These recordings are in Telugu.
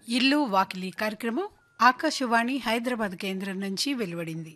ఇల్లు వాకిలి కార్యక్రమం ఆకాశవాణి హైదరాబాద్ కేంద్రం నుంచి వెలువడింది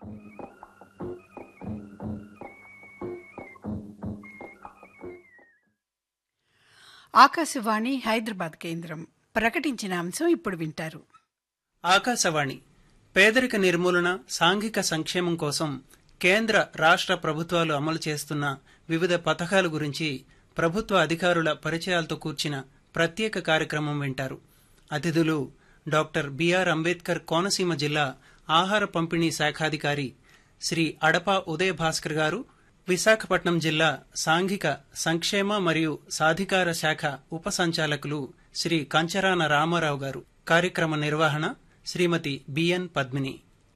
ఆకాశవాణి హైదరాబాద్ కేంద్రం ప్రకటించిన అంశం ఇప్పుడు వింటారు ఆకాశవాణి పేదరిక నిర్మూలన సాంఘిక సంక్షేమం కోసం కేంద్ర రాష్ట్ర ప్రభుత్వాలు అమలు చేస్తున్న వివిధ పథకాల గురించి ప్రభుత్వ అధికారుల పరిచయాలతో కూర్చిన ప్రత్యేక కార్యక్రమం వింటారు అతిథులు డాక్టర్ బిఆర్ అంబేద్కర్ కోనసీమ జిల్లా ఆహార పంపిణీ శాఖాధికారి శ్రీ అడపా ఉదయ భాస్కర్ గారు విశాఖపట్నం జిల్లా సాంఘిక సంక్షేమ మరియు సాధికార శాఖ ఉప సంచాలకులు శ్రీ కంచరాన రామారావు గారు కార్యక్రమ నిర్వహణ శ్రీమతి బిఎన్ పద్మిని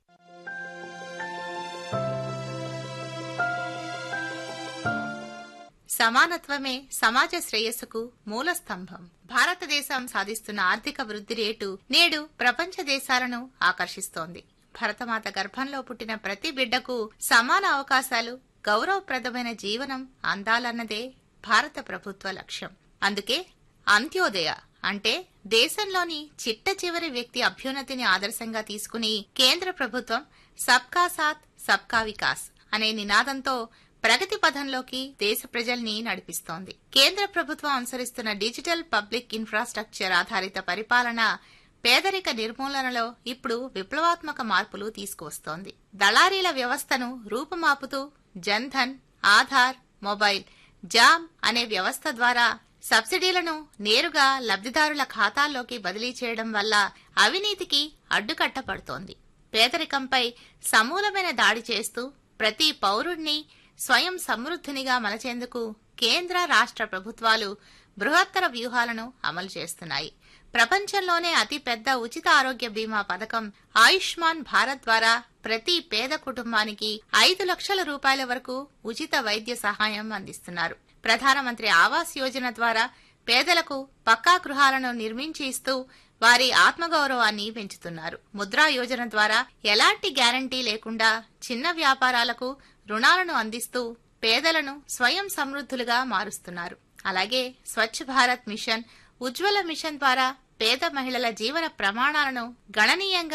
సమానత్వమే సమాజ శ్రేయస్సుకు మూల స్తంభం భారతదేశం సాధిస్తున్న ఆర్థిక వృద్ధి రేటు నేడు ప్రపంచ దేశాలను ఆకర్షిస్తోంది భరతమాత గర్భంలో పుట్టిన ప్రతి బిడ్డకు సమాన అవకాశాలు గౌరవప్రదమైన జీవనం అందాలన్నదే భారత ప్రభుత్వ లక్ష్యం అందుకే అంత్యోదయ అంటే దేశంలోని చిట్ట చివరి వ్యక్తి అభ్యున్నతిని ఆదర్శంగా తీసుకుని కేంద్ర ప్రభుత్వం సబ్కా సాత్ సబ్కా వికాస్ అనే నినాదంతో ప్రగతి పథంలోకి దేశ ప్రజల్ని నడిపిస్తోంది కేంద్ర ప్రభుత్వం అనుసరిస్తున్న డిజిటల్ పబ్లిక్ ఇన్ఫ్రాస్ట్రక్చర్ ఆధారిత పరిపాలన పేదరిక నిర్మూలనలో ఇప్పుడు విప్లవాత్మక మార్పులు తీసుకువస్తోంది దళారీల వ్యవస్థను రూపుమాపుతూ జన్ధన్ ఆధార్ మొబైల్ జామ్ అనే వ్యవస్థ ద్వారా సబ్సిడీలను నేరుగా లబ్ధిదారుల ఖాతాల్లోకి బదిలీ చేయడం వల్ల అవినీతికి అడ్డుకట్టపడుతోంది పేదరికంపై సమూలమైన దాడి చేస్తూ ప్రతి పౌరుణ్ణి స్వయం సమృద్ధినిగా మలచేందుకు కేంద్ర రాష్ట్ర ప్రభుత్వాలు బృహత్తర వ్యూహాలను అమలు చేస్తున్నాయి ప్రపంచంలోనే అతిపెద్ద ఉచిత ఆరోగ్య బీమా పథకం ఆయుష్మాన్ భారత్ ద్వారా ప్రతి పేద కుటుంబానికి ఐదు లక్షల రూపాయల వరకు ఉచిత వైద్య సహాయం అందిస్తున్నారు ప్రధానమంత్రి ఆవాస్ యోజన ద్వారా పేదలకు పక్కా గృహాలను నిర్మించి ఇస్తూ వారి ఆత్మగౌరవాన్ని పెంచుతున్నారు ముద్రా యోజన ద్వారా ఎలాంటి గ్యారంటీ లేకుండా చిన్న వ్యాపారాలకు రుణాలను అందిస్తూ పేదలను స్వయం సమృద్ధులుగా మారుస్తున్నారు అలాగే స్వచ్ఛ భారత్ మిషన్ ఉజ్వల మిషన్ ద్వారా పేద మహిళల జీవన ప్రమాణాలను గణనీయంగా